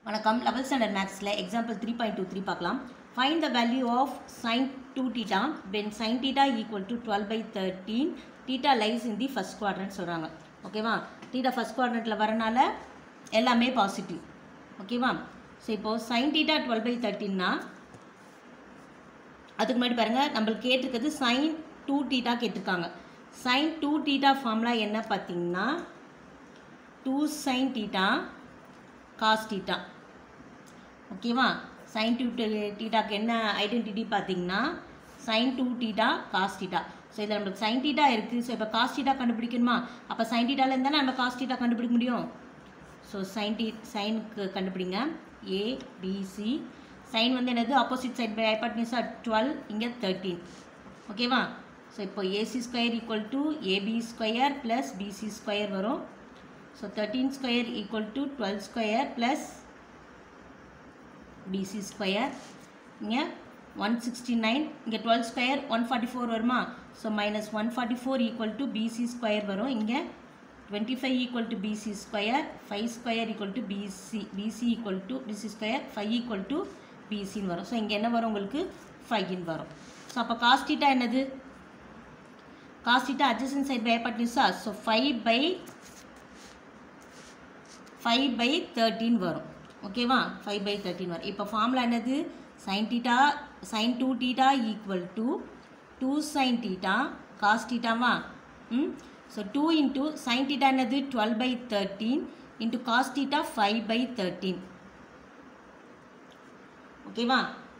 வணக்கம் level standard மேக்ஸில் example three point two three பார்க்கலாம் find the value of sine two theta when sine theta equal to twelve by thirteen theta lies in the first quadrant சொல்கிறாங்க ஓகேவா theta first குவாட்ரண்ட்டில் வரனால எல்லாமே positive ஓகேவா so இப்போது sine theta twelve by தேர்ட்டின்னா அதுக்கு முன்னாடி பாருங்கள் நம்மளுக்கு கேட்டிருக்கிறது சைன் டூ டீட்டா கேட்டிருக்காங்க சைன் டூ டீட்டா ஃபார்முலா என்ன பார்த்தீங்கன்னா two sign theta cos theta ஓகேவா சைன் டூ டீட்டாக்கு என்ன ஐடென்டிட்டி பார்த்தீங்கன்னா sine two theta cos theta so இதில் நம்மளுக்கு சைன் டீட்டா இருக்குது ஸோ இப்போ காஸ் டீட்டா கண்டுபிடிக்கணுமா அப்போ சைன் டீட்டாவில் இருந்தால் நம்ம காஸ் டீட்டா கண்டுபிடிக்க முடியும் ஸோ சைன் டீ சைனுக்கு கண்டுபிடிங்க ஏ பிசி சைன் வந்து என்னது ஆப்போசிட் சைட் பை ஹைபாட்னிஸா டுவெல் இங்கே தேர்ட்டீன் ஓகேவா ஸோ இப்போ AC square equal to AB square plus BC square வரும் so thirteen square equal to twelve square plus BC square இங்கே ஒன் சிக்ஸ்டி நைன் இங்கே twelve square one forty four வருமா so minus one forty four equal to BC square வரும் இங்கே twenty five equal to BC square five square equal to BC BC equal to BC square five equal to பிசின்னு வரும் so இங்கே என்ன வரும் உங்களுக்கு ஃபைவ்னு வரும் ஸோ அப்போ காஸ்டிட்டா என்னது காஸ்டிட்டா அட்ஜசன் சைட் பை ஹைபாட்னிஸா so five by five by thirteen வரும் ஓகேவா ஃபைவ் பை தேர்ட்டின் வரும் இப்போ ஃபார்முலா என்னது sin theta sin two theta equal to two sign theta cos டீட்டாவா ம் so two into sin theta என்னது twelve by thirteen into cos theta five by thirteen ஓகேவா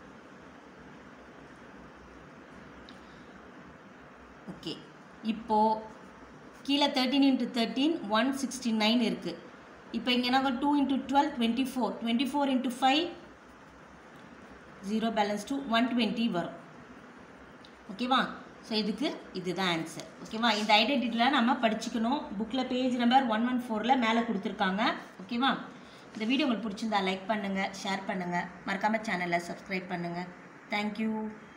okay இப்போது கீழே thirteen into thirteen one sixty nine இருக்குது இப்போ இங்கே என்ன two into twelve twenty four twenty four into five zero balance two one twenty வரும் ஓகேவா ஸோ இதுக்கு இதுதான் ஆன்சர் ஓகேவா இந்த ஐடென்டிட்டியில் நம்ம படிச்சுக்கணும் புக்கில் பேஜ் நம்பர் ஒன் ஒன் ஃபோரில் மேலே கொடுத்துருக்காங்க ஓகேவா இந்த வீடியோ உங்களுக்கு பிடிச்சிருந்தா லைக் பண்ணுங்கள் ஷேர் பண்ணுங்கள் மறக்காமல் சேனலை சப்ஸ்கிரைப் பண்ணுங்கள் தேங்க்யூ